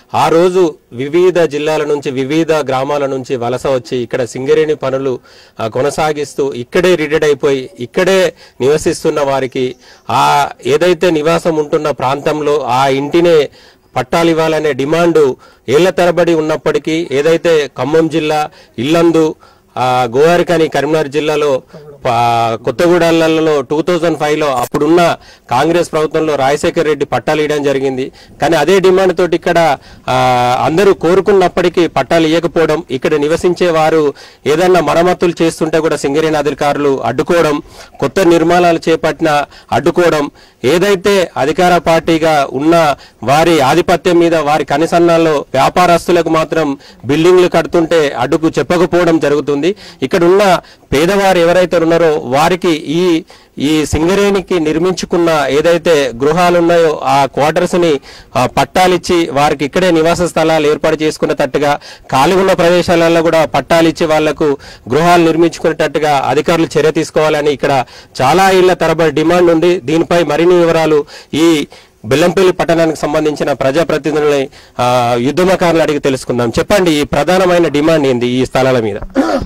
ఆ రోజు వివిధ జిల్లాల నుంచి వివిధ గ్రామాల నుంచి వలస వచ్చి ఇక్కడ సింగరేణి పనులు ఆ, కొనసాగిస్తూ ఇక్కడే రిటైర్డ్ అయిపోయి ఇక్కడే నివసిస్తున్న వారికి ఆ ఏదైతే నివాసం ఉంటున్న ప్రాంతంలో ఆ ఇంటినే పట్టాలు ఇవ్వాలనే డిమాండ్ ఏళ్ల తరబడి ఉన్నప్పటికీ ఏదైతే ఖమ్మం జిల్లా ఇల్లందు ఆ, గోవారికని కరీంనగర్ జిల్లాలో ప- కొత్తగూడెలలో టూ థౌజండ్ ఫైవ్లో అప్పుడున్న కాంగ్రెస్ ప్రభుత్వంలో రాజశేఖర రెడ్డి పట్టాలు ఇవ్వడం జరిగింది కానీ అదే డిమాండ్ తోటి ఇక్కడ ఆ, అందరూ కోరుకున్నప్పటికీ పట్టాలు ఇవ్వకపోవడం ఇక్కడ నివసించే వారు ఏదన్నా మరమ్మతులు చేస్తుంటే కూడా సింగరేణి అధికారులు అడ్డుకోవడం కొత్త నిర్మాణాలు చేపట్టిన అడ్డుకోవడం ఏదైతే అధికార పార్టీగా ఉన్న వారి ఆధిపత్యం మీద వారి కనిసన్నాల్లో వ్యాపారస్తులకు మాత్రం బిల్డింగ్లు కడుతుంటే అడ్డుకు చెప్పకపోవడం జరుగుతుంది ఇక్కడ ఉన్న పేదవారు ఎవరైతే ఉన్నారో వారికి ఈ ఈ సింగరేణికి నిర్మించుకున్న ఏదైతే గృహాలు ఉన్నాయో ఆ క్వార్టర్స్ ని ఆ, పట్టాలిచ్చి వారికి ఇక్కడే నివాస స్థలాలు ఏర్పాటు చేసుకునేటట్టుగా ఖాళీ ఉన్న ప్రదేశాలలో కూడా పట్టాలిచ్చి వాళ్లకు గృహాలు నిర్మించుకునేటట్టుగా అధికారులు చర్య తీసుకోవాలని ఇక్కడ చాలా ఇళ్ల తరబడి డిమాండ్ ఉంది దీనిపై మరిన్ని వివరాలు ఈ బెల్లంపల్లి పట్టణానికి సంబంధించిన ప్రజాప్రతినిధులని ఆ, యుద్ధమకారులు అడిగి తెలుసుకుందాం చెప్పండి ఈ ప్రధానమైన డిమాండ్ ఏంది ఈ స్థలాల మీద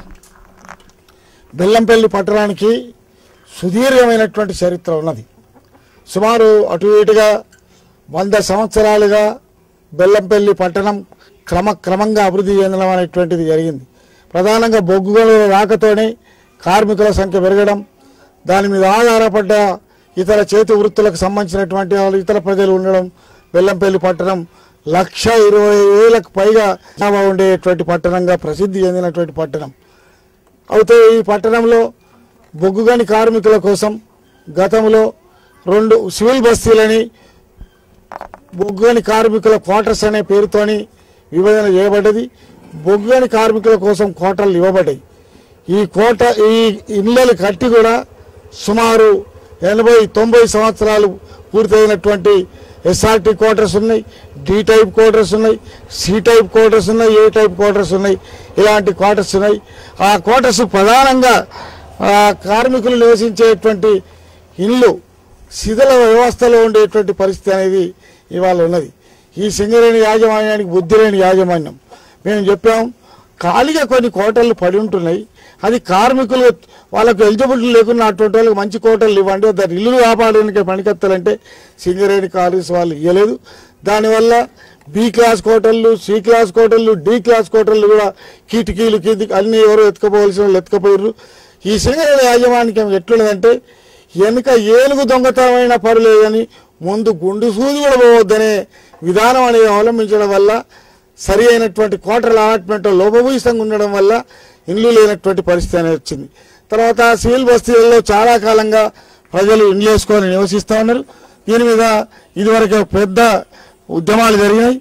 బెల్లంపల్లి పట్టణానికి సుదీర్ఘమైనటువంటి చరిత్ర ఉన్నది సుమారు అటు ఇటుగా వంద సంవత్సరాలుగా బెల్లంపల్లి పట్టణం క్రమక్రమంగా అభివృద్ధి చెందడం అనేటువంటిది జరిగింది ప్రధానంగా బొగ్గు గనుల రాకతోనే కార్మికుల సంఖ్య పెరగడం దాని మీద ఆధారపడ్డ ఇతర చేతి వృత్తులకు సంబంధించినటువంటి వాళ్ళు ఇతర ప్రజలు ఉండడం బెల్లంపల్లి పట్టణం లక్ష ఇరవై వేలకు పైగా జనాభా ఉండేటువంటి పట్టణంగా ప్రసిద్ధి చెందినటువంటి పట్టణం అయితే ఈ పట్టణంలో బొగ్గుగని కార్మికుల కోసం గతంలో రెండు సివిల్ బస్తీలని బొగ్గుగని కార్మికుల క్వార్టర్స్ అనే పేరుతోని విభజన చేయబడ్డది బొగ్గుగని కార్మికుల కోసం కోటలు ఇవ్వబడ్డాయి ఈ కోట ఈ ఇళ్ళలు కట్టి కూడా సుమారు ఎనభై తొంభై సంవత్సరాలు పూర్తయినటువంటి ఎస్ఆర్టీ క్వార్టర్స్ ఉన్నాయి డి టైప్ క్వార్టర్స్ ఉన్నాయి సి టైప్ క్వార్టర్స్ ఉన్నాయి ఏ టైప్ క్వార్టర్స్ ఉన్నాయి ఇలాంటి క్వార్టర్స్ ఉన్నాయి ఆ క్వార్టర్స్ ప్రధానంగా ఆ కార్మికులు నివసించేటువంటి ఇల్లు శిథిల వ్యవస్థలో ఉండేటువంటి పరిస్థితి అనేది ఇవాళ ఉన్నది ఈ సింగరేణి యాజమాన్యానికి బుద్ధి లేని యాజమాన్యం మేము చెప్పాం ఖాళీగా కొన్ని కోటలు పడి ఉంటున్నాయి అది కార్మికులు వాళ్ళకు ఎలిజిబిలిటీ లేకున్నా అటువంటి వాళ్ళకి మంచి కోటలు ఇవ్వండి దాని ఇల్లు కాపాడడానికి పనికెత్తాలంటే సింగరేణి కాలేజ్ వాళ్ళు ఇవ్వలేదు దానివల్ల బి క్లాస్ కోటళ్ళు సి క్లాస్ కోటళ్ళు డి క్లాస్ కోటళ్ళు కూడా కిటికీలు కిందికి అన్ని ఎవరు ఎత్తుకపోవలసిన వాళ్ళు ఎత్తుకపోయారు ఈ సింగరేణి యాజమాన్యం ఎట్లున్నదంటే వెనుక ఏనుగు దొంగతనమైన పర్లేదని ముందు గుండు సూది కూడా పోవద్దనే విధానం అనేది అవలంబించడం వల్ల సరి అయినటువంటి క్వార్టర్ల అలాట్మెంట్ లోపభూయిష్టంగా ఉండడం వల్ల ఇండ్లు లేనటువంటి పరిస్థితి అనేది వచ్చింది తర్వాత సివిల్ బస్తీలలో చాలా కాలంగా ప్రజలు ఇండ్లు వేసుకొని నివసిస్తూ ఉన్నారు దీని మీద ఇదివరకు పెద్ద ఉద్యమాలు జరిగినాయి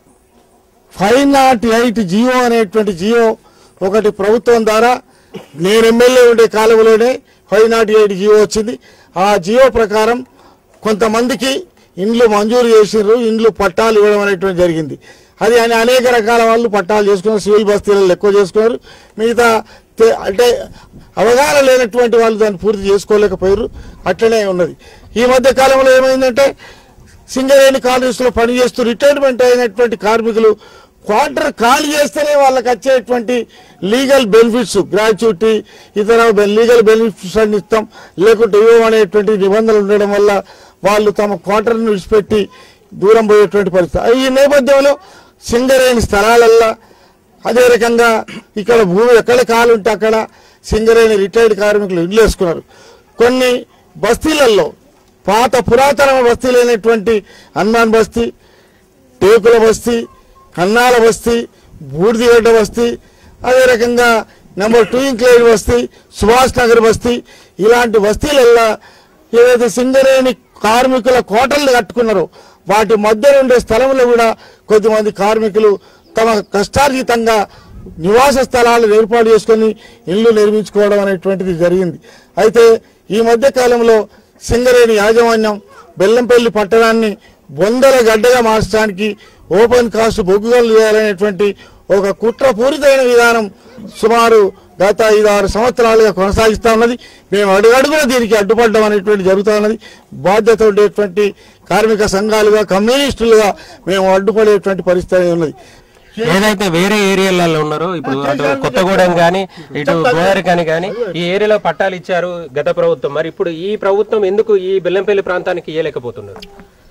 ఫైవ్ నాట్ ఎయిట్ జియో అనేటువంటి జియో ఒకటి ప్రభుత్వం ద్వారా నేను ఎమ్మెల్యే ఉండే కాలంలోనే ఫైవ్ నాట్ ఎయిట్ జియో వచ్చింది ఆ జియో ప్రకారం కొంతమందికి ఇండ్లు మంజూరు చేసిర్రు ఇండ్లు పట్టాలు ఇవ్వడం అనేటువంటి జరిగింది అది అని అనేక రకాల వాళ్ళు పట్టాలు చేసుకున్నారు సివిల్ బస్తీలలో ఎక్కువ చేసుకున్నారు మిగతా తె- అంటే అవగాహన లేనటువంటి వాళ్ళు దాన్ని పూర్తి చేసుకోలేకపోయారు అట్లనే ఉన్నది ఈ మధ్య కాలంలో ఏమైందంటే సింగరేణి కాలేజీలో పనిచేస్తూ రిటైర్మెంట్ అయినటువంటి కార్మికులు క్వార్టర్ ఖాళీ చేస్తేనే వాళ్ళకి వచ్చేటువంటి లీగల్ బెనిఫిట్స్ గ్రాట్యుటీ ఇతర లీగల్ బెనిఫిట్స్ అన్ని ఇస్తాం లేకుంటే ఇవ్వమనేటువంటి నిబంధనలు ఉండడం వల్ల వాళ్ళు తమ క్వార్టర్ను విడిచిపెట్టి దూరం పోయేటువంటి పరిస్థితి ఈ నేపథ్యంలో సింగరేణి స్థలాలల్లో అదే రకంగా ఇక్కడ భూమి ఎక్కడ కాలు ఉంటే అక్కడ సింగరేణి రిటైర్డ్ కార్మికులు ఇల్లు వేసుకున్నారు కొన్ని బస్తీలలో పాత పురాతన బస్తీలైనటువంటి హనుమాన్ బస్తీ టేకుల బస్తీ కన్నాల బస్తీ బూడిదిగడ్డ బస్తీ అదే రకంగా నెంబర్ టూ ఇంక్లేజ్ బస్తీ సుభాష్ నగర్ బస్తీ ఇలాంటి బస్తీలల్లో ఏదైతే సింగరేణి కార్మికుల కోటలు కట్టుకున్నారో వాటి మధ్య ఉండే స్థలంలో కూడా కొద్దిమంది కార్మికులు తమ కష్టార్జితంగా నివాస స్థలాలు ఏర్పాటు చేసుకొని ఇల్లు నిర్మించుకోవడం అనేటువంటిది జరిగింది అయితే ఈ మధ్య కాలంలో సింగరేణి యాజమాన్యం బెల్లంపల్లి పట్టణాన్ని బొందల గడ్డగా మార్చడానికి ఓపెన్ కాస్ట్ బొగ్గుగలు చేయాలనేటువంటి ఒక కుట్రపూరితమైన విధానం సుమారు గత ఐదు ఆరు సంవత్సరాలుగా కొనసాగిస్తా ఉన్నది మేము అడుగడుగున దీనికి అడ్డుపడడం అనేటువంటి జరుగుతూ ఉన్నది బాధ్యత ఉండేటువంటి కార్మిక సంఘాలుగా కమ్యూనిస్టులుగా మేము అడ్డుపడేటువంటి పరిస్థితి ఉన్నది ఏదైతే వేరే ఏరియాలలో ఉన్నారో ఇప్పుడు అటు కొత్తగూడెం కానీ ఇటు గోదావరికని కానీ ఈ ఏరియాలో పట్టాలు ఇచ్చారు గత ప్రభుత్వం మరి ఇప్పుడు ఈ ప్రభుత్వం ఎందుకు ఈ బెల్లంపల్లి ప్రాంతానికి ఇయ్యలేకపోతున్నారు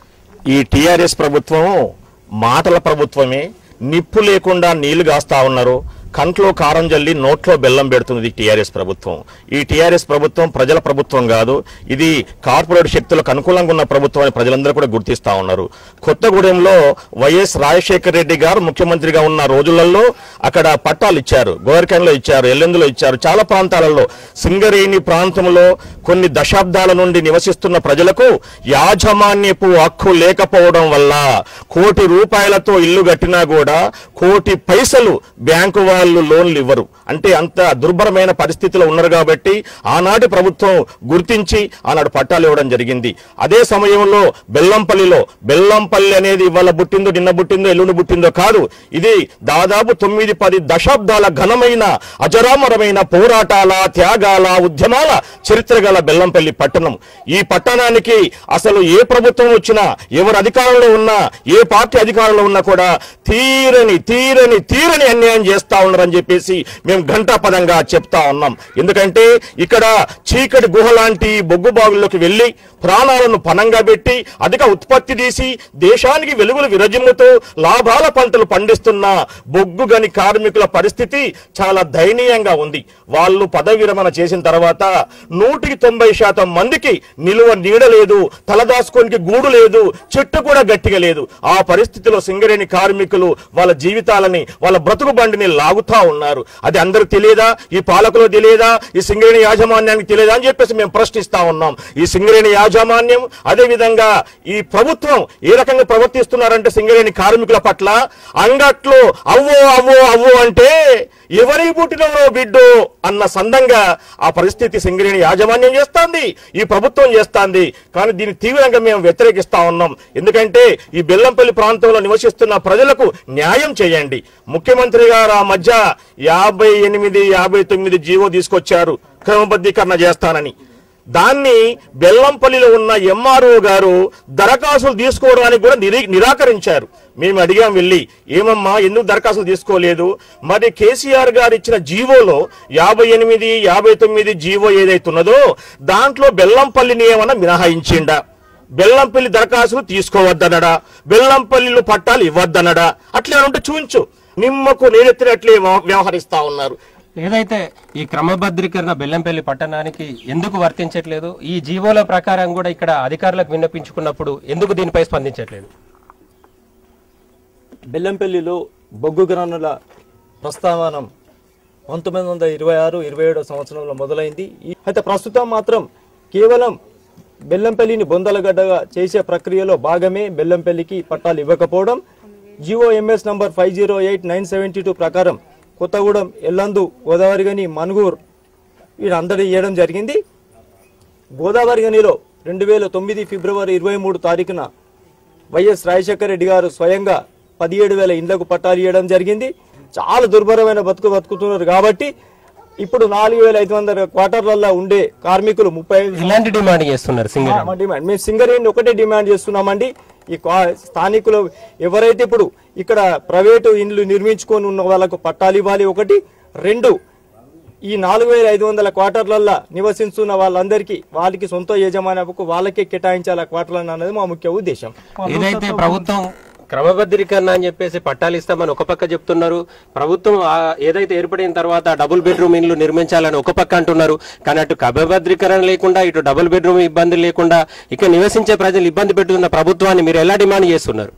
ఈ టిఆర్ఎస్ ప్రభుత్వం మాటల ప్రభుత్వమే నిప్పు లేకుండా నీళ్లు కాస్తా ఉన్నారు కంట్లో కారం జల్లి నోట్లో బెల్లం పెడుతుంది టీఆర్ఎస్ ప్రభుత్వం ఈ టీఆర్ఎస్ ప్రభుత్వం ప్రజల ప్రభుత్వం కాదు ఇది కార్పొరేట్ శక్తులకు అనుకూలంగా ఉన్న ప్రభుత్వం అని ప్రజలందరూ కూడా గుర్తిస్తా ఉన్నారు కొత్తగూడెంలో వైఎస్ రాజశేఖర రెడ్డి గారు ముఖ్యమంత్రిగా ఉన్న రోజులలో అక్కడ పట్టాలు ఇచ్చారు గోవర్కంలో ఇచ్చారు ఎల్లెందులో ఇచ్చారు చాలా ప్రాంతాలలో సింగరేణి ప్రాంతంలో కొన్ని దశాబ్దాల నుండి నివసిస్తున్న ప్రజలకు యాజమాన్యపు హక్కు లేకపోవడం వల్ల కోటి రూపాయలతో ఇల్లు కట్టినా కూడా కోటి పైసలు బ్యాంకు వాళ్ళు లోన్లు ఇవ్వరు అంటే అంత దుర్భరమైన పరిస్థితిలో ఉన్నారు కాబట్టి ఆనాటి ప్రభుత్వం గుర్తించి ఆనాడు పట్టాలు ఇవ్వడం జరిగింది అదే సమయంలో బెల్లంపల్లిలో బెల్లంపల్లి అనేది ఇవాళ పుట్టిందో నిన్న పుట్టిందో ఎల్లుండి పుట్టిందో కాదు ఇది దాదాపు తొమ్మిది పది దశాబ్దాల ఘనమైన అజరామరమైన పోరాటాల త్యాగాల ఉద్యమాల చరిత్ర గల బెల్లంపల్లి పట్టణం ఈ పట్టణానికి అసలు ఏ ప్రభుత్వం వచ్చినా ఎవరు అధికారంలో ఉన్నా ఏ పార్టీ అధికారంలో ఉన్నా కూడా తీరని తీరని తీరని అన్యాయం చేస్తా ఉన్నారని చెప్పేసి మేము ఘంటాపదంగా చెప్తా ఉన్నాం ఎందుకంటే ఇక్కడ చీకటి గుహ లాంటి బొగ్గు బావుల్లోకి వెళ్ళి ప్రాణాలను పనంగా పెట్టి అధిక ఉత్పత్తి తీసి దేశానికి వెలుగులు విరజిమ్ముతూ లాభాల పంటలు పండిస్తున్న బొగ్గు గని కార్మికుల పరిస్థితి చాలా దయనీయంగా ఉంది వాళ్ళు పదవి విరమణ చేసిన తర్వాత నూటికి తొంభై శాతం మందికి నిలువ నీడ లేదు తలదాసుకోనికి గూడు లేదు చెట్టు కూడా గట్టిగా లేదు ఆ పరిస్థితిలో సింగరేణి కార్మికులు వాళ్ళ జీవితాలని వాళ్ళ బ్రతుకు బండిని లాగుతా ఉన్నారు అది అందరికి తెలియదా ఈ పాలకులు తెలియదా ఈ సింగరేణి యాజమాన్యానికి తెలియదా అని చెప్పేసి మేము ప్రశ్నిస్తా ఉన్నాం ఈ సింగరేణి యాజమాన్యం అదే విధంగా ఈ ప్రభుత్వం ఏ రకంగా ప్రవర్తిస్తున్నారంటే సింగరేణి కార్మికుల పట్ల అంగట్లో అవ్వో అవ్వో అవ్వో అంటే ఎవరికి పుట్టినవో బిడ్డో అన్న సందంగా ఆ పరిస్థితి సింగరేణి యాజమాన్యం చేస్తాంది ఈ ప్రభుత్వం చేస్తాంది కానీ దీన్ని తీవ్రంగా మేము వ్యతిరేకిస్తా ఉన్నాం ఎందుకంటే ఈ బెల్లంపల్లి ప్రాంతంలో నివసిస్తున్న ప్రజలకు న్యాయం చేయండి ముఖ్యమంత్రి గారు ఆ మధ్య యాభై ఎనిమిది యాభై తొమ్మిది జీవో తీసుకొచ్చారు క్రమబద్ధీకరణ చేస్తానని దాన్ని బెల్లంపల్లిలో ఉన్న ఎంఆర్ఓ గారు దరఖాస్తులు తీసుకోవడానికి కూడా నిరీ నిరాకరించారు మేము అడిగాం వెళ్ళి ఏమమ్మా ఎందుకు దరఖాస్తులు తీసుకోలేదు మరి కేసీఆర్ గారు ఇచ్చిన జీవోలో యాభై ఎనిమిది యాభై తొమ్మిది జీవో ఏదైతున్నదో దాంట్లో బెల్లంపల్లిని ఏమన్నా మినహాయించిండా బెల్లంపల్లి దరఖాస్తులు తీసుకోవద్దనడా బెల్లంపల్లిలో పట్టాలు ఇవ్వద్దనడా అట్లా ఉంటే చూపించు నిమ్మకు నేనెత్తినట్లే వ్యవ- వ్యవహరిస్తా ఉన్నారు ఏదైతే ఈ క్రమబద్ధీకరణ బెల్లంపల్లి పట్టణానికి ఎందుకు వర్తించట్లేదు ఈ జీవోల ప్రకారం కూడా ఇక్కడ అధికారులకు విన్నపించుకున్నప్పుడు ఎందుకు దీనిపై స్పందించట్లేదు బెల్లంపల్లిలో బొగ్గు గనుల ప్రస్తావనం పంతొమ్మిది వందల ఇరవై ఆరు ఇరవై ఏడో సంవత్సరంలో మొదలైంది ఈ- అయితే ప్రస్తుతం మాత్రం కేవలం బెల్లంపల్లిని బొందలగడ్డగా చేసే ప్రక్రియలో భాగమే బెల్లంపల్లికి పట్టాలు ఇవ్వకపోవడం GOMS number five zero eight nine seventy two ప్రకారం కొత్తగూడెం ఎల్లందు గోదావరిగని మనుగూర్ వీరందరూ ఇవ్వడం జరిగింది గోదావరి గనిలో రెండు వేల తొమ్మిది ఫిబ్రవరి ఇరవై మూడు తారీఖున వైఎస్ రాజశేఖర రెడ్డి గారు స్వయంగా పదిహేడు వేల ఇండ్లకు పట్టాలు ఇవ్వడం జరిగింది చాలా దుర్భరమైన బతుకు బతుకుతున్నారు కాబట్టి ఇప్పుడు నాలుగు వేల ఐదు వందల క్వార్టర్లలో ఉండే కార్మికులు ముప్పై ఐదు ఇలాంటి డిమాండ్ చేస్తున్నారు సింగర్ మా డిమాండ్ మేము సింగరేణి ఒకటే డిమాండ్ చేస్తున్నామండి ఈ క్వా- స్థానికులు ఎవరైతే ఇప్పుడు ఇక్కడ ప్రైవేటు ఇండ్లు నిర్మించుకొని ఉన్న వాళ్ళకు పట్టాలు ఇవ్వాలి ఒకటి రెండు ఈ నాలుగు వేల ఐదు వందల క్వార్టర్లల్లో నివసిస్తున్న వాళ్ళందరికీ వాళ్ళకి సొంత యజమానకు వాళ్ళకే కేటాయించాలి ఆ క్వార్టర్లను అనేది మా ముఖ్య ఉద్దేశం ఏదైతే ప్రభుత్వం క్రమబద్ధీకరణ అని చెప్పేసి పట్టాలు ఇస్తామని ఒక పక్క చెప్తున్నారు ప్రభుత్వం ఆ ఏదైతే ఏర్పడిన తర్వాత డబుల్ బెడ్రూమ్ ఇండ్లు నిర్మించాలని ఒక పక్క అంటున్నారు కానీ అటు క్రమబద్ధీకరణ లేకుండా ఇటు డబుల్ బెడ్రూమ్ ఇబ్బంది లేకుండా ఇక్కడ నివసించే ప్రజలు ఇబ్బంది పెట్టుతున్న ప్రభుత్వాన్ని మీరు ఎలా డిమాండ్ చేస్తున్నారు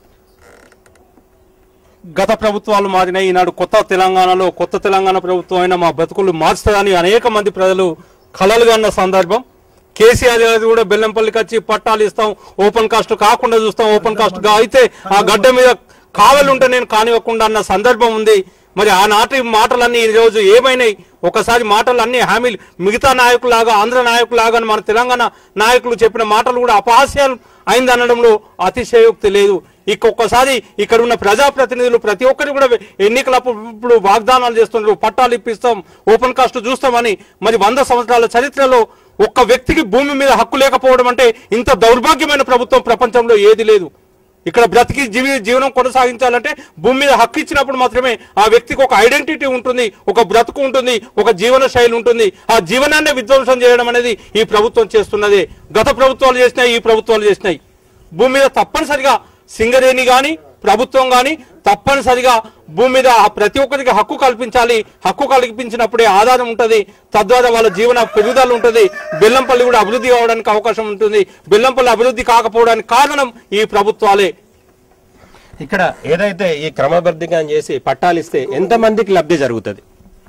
గత ప్రభుత్వాలు మారినాయి ఈనాడు కొత్త తెలంగాణలో కొత్త తెలంగాణ ప్రభుత్వం అయినా మా బతుకులు మార్చుతుందని అనేక మంది ప్రజలు కలలుగా ఉన్న సందర్భం కేసీఆర్ గారు కూడా బెల్లంపల్లికి వచ్చి పట్టాలు ఇస్తాం ఓపెన్ కాస్ట్ కాకుండా చూస్తాం ఓపెన్ కాస్ట్ గా అయితే ఆ గడ్డ మీద కావలి ఉంటే నేను కానివ్వకుండా అన్న సందర్భం ఉంది మరి ఆనాటి మాటలన్నీ ఈ రోజు ఏమైనాయి ఒకసారి మాటలు అన్ని హామీలు మిగతా నాయకులాగా ఆంధ్ర నాయకులాగా మన తెలంగాణ నాయకులు చెప్పిన మాటలు కూడా అపహాస్యాలు అయిందనడంలో అతిశయోక్తి లేదు ఇంకొకసారి ఇక్కడ ఉన్న ప్రజాప్రతినిధులు ప్రతి ఒక్కరు కూడా ఎన్నికలప్పుడు ఇప్పుడు వాగ్దానాలు చేస్తున్నారు పట్టాలు ఇప్పిస్తాం ఓపెన్ కాస్ట్ చూస్తామని మరి వంద సంవత్సరాల చరిత్రలో ఒక్క వ్యక్తికి భూమి మీద హక్కు లేకపోవడం అంటే ఇంత దౌర్భాగ్యమైన ప్రభుత్వం ప్రపంచంలో ఏది లేదు ఇక్కడ బ్రతికి జీవి జీవనం కొనసాగించాలంటే భూమి మీద హక్కు ఇచ్చినప్పుడు మాత్రమే ఆ వ్యక్తికి ఒక ఐడెంటిటీ ఉంటుంది ఒక బ్రతుకు ఉంటుంది ఒక జీవన శైలి ఉంటుంది ఆ జీవనాన్ని విధ్వంసం చేయడం అనేది ఈ ప్రభుత్వం చేస్తున్నది గత ప్రభుత్వాలు చేసినాయి ఈ ప్రభుత్వాలు చేసినాయి భూమి మీద తప్పనిసరిగా సింగరేణి గాని ప్రభుత్వం గాని తప్పనిసరిగా భూమి మీద ఆ ప్రతి ఒక్కరికి హక్కు కల్పించాలి హక్కు కల్పించినప్పుడే ఆధారం ఉంటుంది తద్వారా వాళ్ళ జీవన పెరుగుదల ఉంటుంది బెల్లంపల్లి కూడా అభివృద్ధి కావడానికి అవకాశం ఉంటుంది బెల్లంపల్లి అభివృద్ధి కాకపోవడానికి కారణం ఈ ప్రభుత్వాలే ఇక్కడ ఏదైతే ఈ క్రమబద్ధంగా చేసి పట్టాలిస్తే ఎంతమందికి లబ్ధి జరుగుతుంది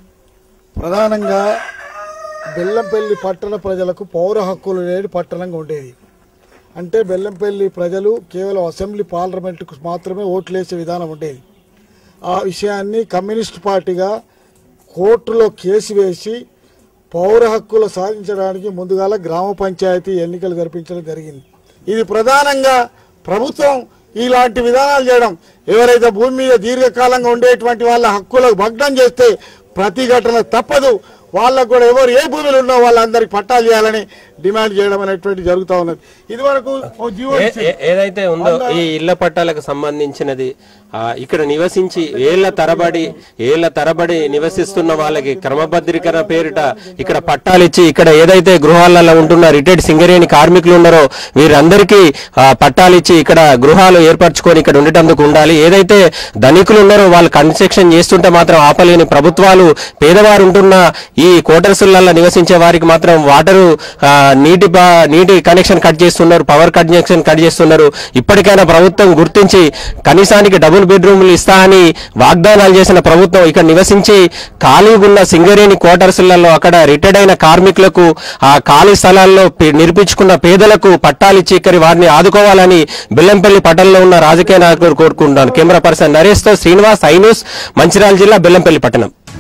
ప్రధానంగా బెల్లంపల్లి పట్టణ ప్రజలకు పౌర హక్కులు లేని పట్టణంగా ఉండేది అంటే బెల్లంపల్లి ప్రజలు కేవలం అసెంబ్లీ పార్లమెంటుకు మాత్రమే ఓట్లేసే విధానం ఉండేది ఆ విషయాన్ని కమ్యూనిస్ట్ పార్టీగా కోర్టులో కేసు వేసి పౌర హక్కులు సాధించడానికి ముందుగాల గ్రామ పంచాయతీ ఎన్నికలు జరిపించడం జరిగింది ఇది ప్రధానంగా ప్రభుత్వం ఇలాంటి విధానాలు చేయడం ఎవరైతే భూమి మీద దీర్ఘకాలంగా ఉండేటువంటి వాళ్ళ హక్కులకు భగ్నం చేస్తే ప్రతిఘటన తప్పదు వాళ్ళకు కూడా ఎవరు ఏ భూమిలో ఉన్నో వాళ్ళందరికి పట్టాలు చేయాలని డిమాండ్ చేయడం అనేటువంటి జరుగుతూ ఉన్నది ఇది వరకు ఓ జీవో ఏ- ఇచ్చింది. ఏ- ఏదైతే ఉందో ఈ ఇళ్ల పట్టాలకు సంబంధించినది ఆ, ఇక్కడ నివసించి ఏళ్ల తరబడి ఏళ్ల తరబడి నివసిస్తున్న వాళ్ళకి క్రమబద్ధీకరణ పేరిట ఇక్కడ పట్టాలిచ్చి ఇక్కడ ఏదైతే గృహాలలో ఉంటున్న రిటైర్డ్ సింగరేణి కార్మికులు ఉన్నారో వీరందరికీ ఆ, పట్టాలిచ్చి ఇక్కడ గృహాలు ఏర్పరచుకొని ఇక్కడ ఉండేటందుకు ఉండాలి ఏదైతే ధనికులు ఉన్నారో వాళ్ళు కన్స్ట్రక్షన్ చేస్తుంటే మాత్రం ఆపలేని ప్రభుత్వాలు పేదవారు ఉంటున్న ఈ కోటర్సులలో నివసించే వారికి మాత్రం వాటరు ఆ, నీటి బా- నీటి కనెక్షన్ కట్ చేస్తున్నారు పవర్ కనెక్షన్ కట్ చేస్తున్నారు ఇప్పటికైనా ప్రభుత్వం గుర్తించి కనీసానికి డబుల్ బెడ్రూమ్లు ఇస్తా అని వాగ్దానాలు చేసిన ప్రభుత్వం ఇక్కడ నివసించి ఖాళీగా ఉన్న సింగరేణి క్వార్టర్స్లలో అక్కడ రిటైర్డ్ అయిన కార్మికులకు ఆ ఖాళీ స్థలాల్లో పే- నిర్మించుకున్న పేదలకు పట్టాలిచ్చి ఇక్కడ వారిని ఆదుకోవాలని బెల్లంపల్లి పట్టణంలో ఉన్న రాజకీయ నాయకులు కోరుకుంటున్నాను కెమెరా పర్సన్ నరేష్ తో శ్రీనివాస్ ఐ న్యూస్ మంచిర్యాల జిల్లా బెల్లంపల్లి పట్టణం